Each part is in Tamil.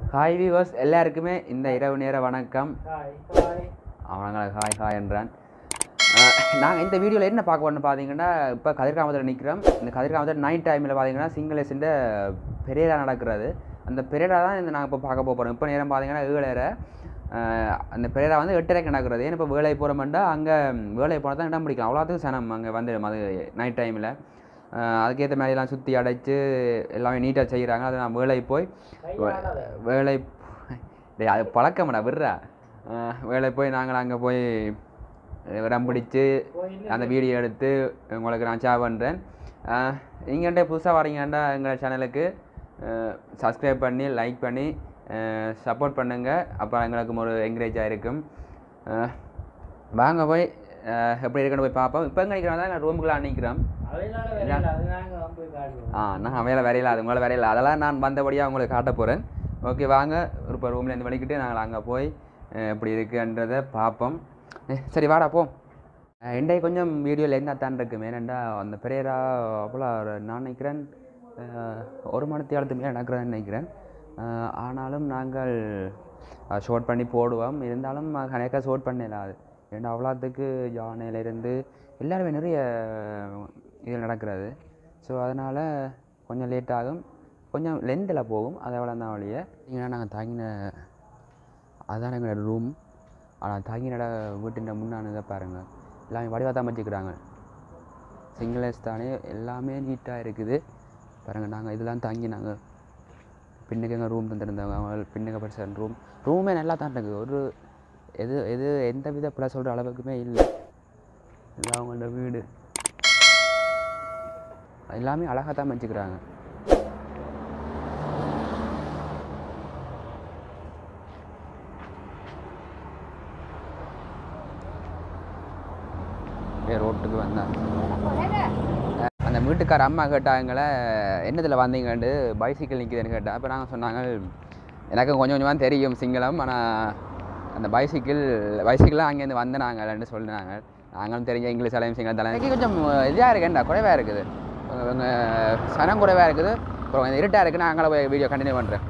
ஹாய் வியூவர்ஸ் எல்லாருக்குமே இந்த இரவு நேர வணக்கம் ஹாய் ஹாய் அவங்கள ஹாய் ஹாய் என்றான் நாங்கள் இந்த வீடியோவில் என்ன பார்க்க போறோம்னு பார்த்தீங்கன்னா இப்போ கதிர்காமத்தில் நிற்கிறோம் இந்த கதிர்காமத்தில் நைட் டைமில் பார்த்தீங்கன்னா சிங்களேசின்ற பெரேரா நடக்கிறது அந்த பெரேரா தான் இந்த நாங்கள் இப்போ பார்க்க போகிறோம் இப்போ நேரம் பார்த்தீங்கன்னா ஏழரை அஹ், அந்த பெரேரா வந்து எட்டரைக்கு நடக்கிறது ஏன்னா இப்போ வேலை போகிறோம்னா அங்கே வேலை போனால் தான் இடம் பிடிக்கலாம் அவ்வளோத்துக்கு சனம் அங்கே வந்துடும் அது நைட் டைமில் அதுக்கேற்ற மாதிரிலாம் சுற்றி அடைச்சு எல்லாமே நீட்டாக செய்கிறாங்க அது நான் வேலை போய் கையாடாத. வேலை டேய் அது பழக்கம்டா விட்றா வேலை போய் நாங்கள் அங்கே போய் இடம் பிடிச்சு கோயில்ல அந்த வீடியோ எடுத்து உங்களுக்கு நான் ஷேர் பண்ணுறேன் நீங்கள்கிட்ட புதுசாக வரீங்கன்னா எங்கள் சேனலுக்கு சப்ஸ்கிரைப் பண்ணி லைக் பண்ணி சப்போர்ட் பண்ணுங்கள் அப்புறம் எங்களுக்கு ஒரு என்கரேஜாக இருக்கும் அஹ், வாங்க போய் அஹ், எப்படி இருக்குன்னு போய் பார்ப்போம் இப்போ எங்கே நிற்கிறோம் தான் ரூமுக்குள்ளே நிற்கிறோம் அதனால வேற இல்ல, அது நாங்க போய் காட்டுவோம். ஆ நான் வேலை வரையில அது உங்களை வரையில அதெல்லாம் நான் வந்தபடியாக உங்களுக்கு காட்ட போகிறேன் ஓகே வாங்க இப்போ ரூம்லேருந்து வலிக்கிட்டு நாங்கள் அங்கே போய் அஹ், எப்படி இருக்குன்றதை பார்ப்போம் அஹ், சரி வாடா போ இன்றைக்கு கொஞ்சம் வீடியோவில் என்ன தான் இருக்கும் ஏனெண்டா அந்த பெரியரா அவ்வளோ ஒரு நான் நினைக்கிறேன் அஹ், ஒரு மணி தேளத்து மேலே நடக்கிறேன்னு நினைக்கிறேன் அஹ், ஆனாலும் நாங்கள் ஷோட் பண்ணி போடுவோம் இருந்தாலும் கணக்காக ஷோட் பண்ணல அது ஏன்னா அவ்வளோத்துக்கு யானையிலேருந்து எல்லாருமே நிறைய இது நடக்கிறது ஸோ அதனால் கொஞ்சம் லேட் ஆகும் கொஞ்சம் லென்த்தில் போகும் அதை விட தான் வழிய ஏன்னா நாங்கள் தங்கின அதுதான் எங்களோட ரூம் ஆனால் தங்கின வீட்டின் முன்னானதை பாருங்கள் எல்லாமே வடிவாக தான் வச்சுக்கிறாங்க சிங்கிளஸ் தானே எல்லாமே நீட்டாக இருக்குது பாருங்கள் நாங்கள் இதெல்லாம் தங்கி நாங்கள் பின்னுக்கு எங்கள் ரூம் தந்துருந்தாங்க அவங்க பின்னுக்கு படிச்ச ரூம் ரூமே நல்லா தான் இருக்குது ஒரு எது எது எந்த வித பிள்ளை சொல்கிற அளவுக்குமே இல்லை இது அவங்களோட வீடு எல்லாமே அழகாக தான் வச்சுக்கிறாங்க அப்படியே ரோட்டுக்கு வந்தேன் அந்த வீட்டுக்கார அம்மா கேட்டாங்களே என்னதில் வந்தீங்கன்ட்டு பைசிக்கிள் நிற்கிதுன்னு கேட்டேன் அப்போ நாங்கள் சொன்னாங்க எனக்கு கொஞ்சம் கொஞ்சமாக தெரியும் சிங்களம் ஆனால் அந்த பைசிக்கிள் பைசிக்கிளாக அங்கேருந்து வந்த நாங்கள்னு சொன்னாங்க நாங்களும் தெரிஞ்ச இங்கிலீஷ் அலையும் சிங்களம் தலை எனக்கு கொஞ்சம் இதாக இருக்குண்டா குறைவாக இருக்குது இவங்க சனம் குறைவாக இருக்குது அப்புறம் கொஞ்சம் இருட்டாக இருக்குது நான் அங்கே போய் வீடியோ கண்டினியூ பண்ணுறேன்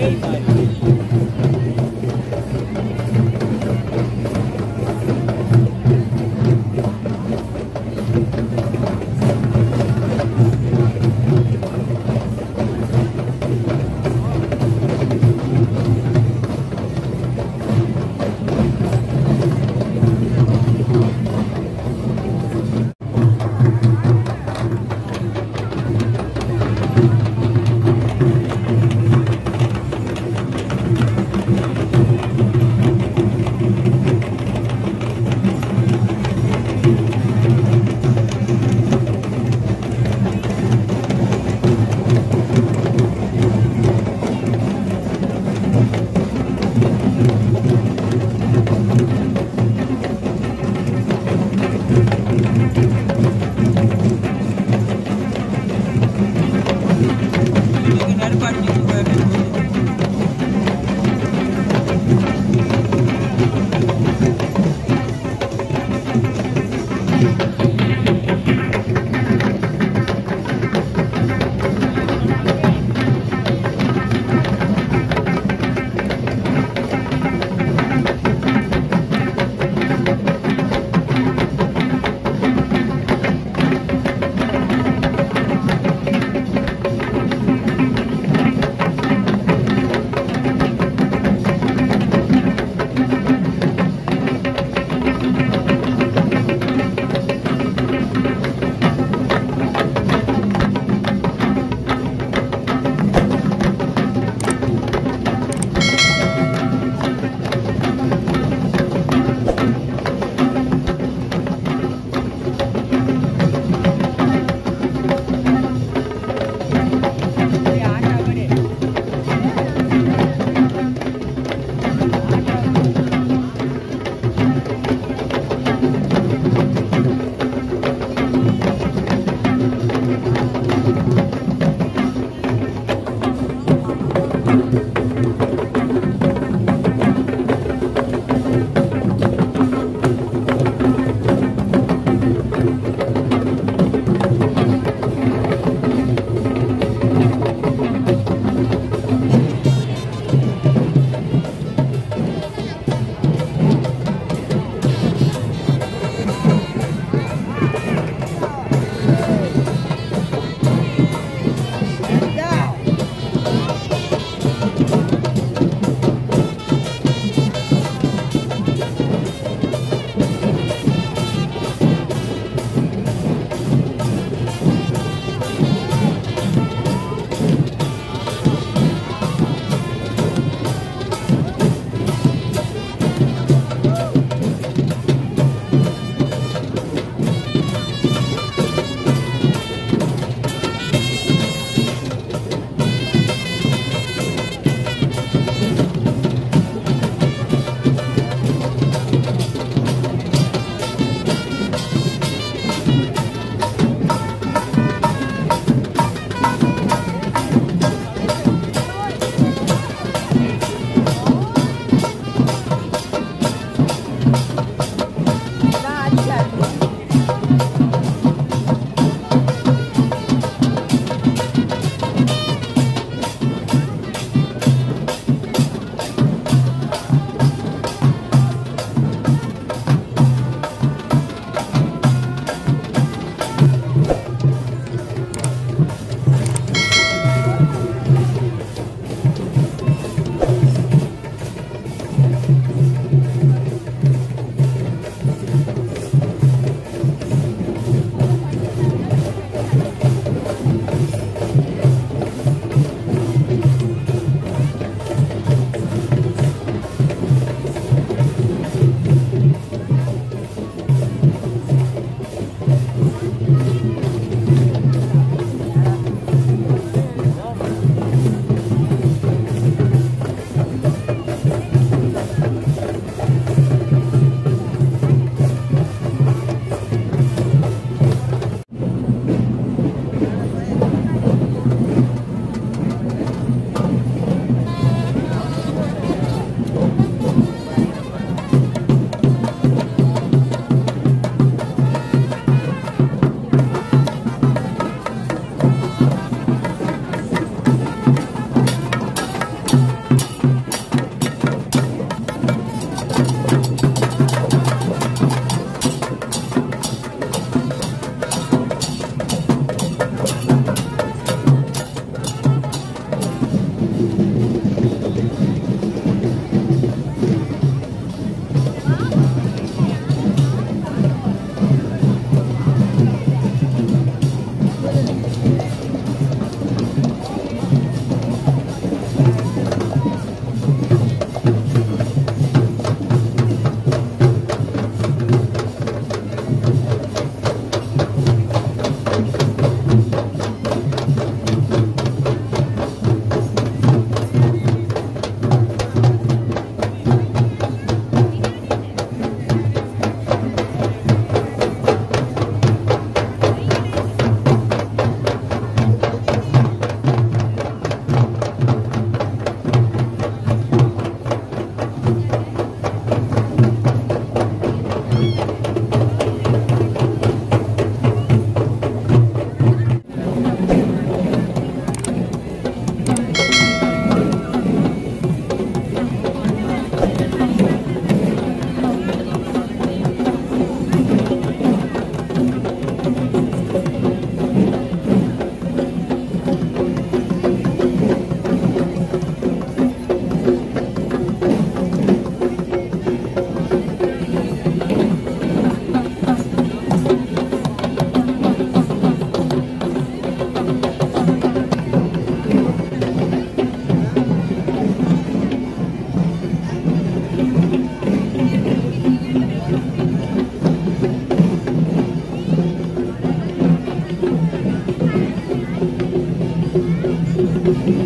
Down.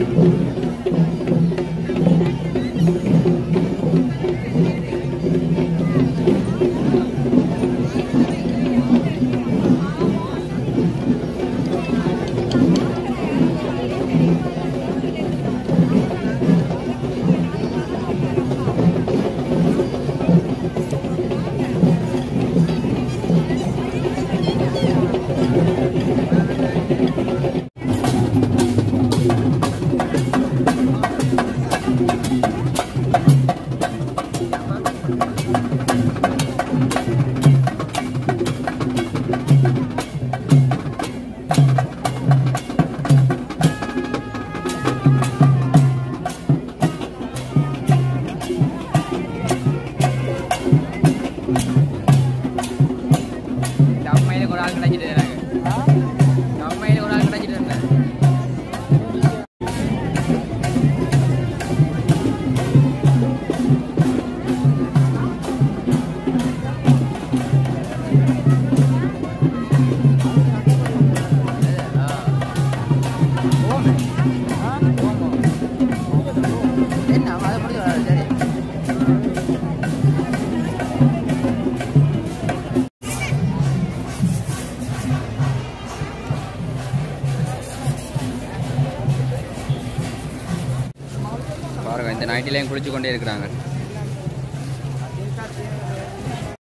அம்மையில ஒரு ஆள் கிடைச்சிட்டு எனக்கு அம்மையில ஒரு ஆள் கிடைச்சிட்டு இருந்தேன் என்ன அதை முடிஞ்சு சரி பாருங்க இந்த நைட்டிலையும் குளிச்சு கொண்டே இருக்கிறாங்க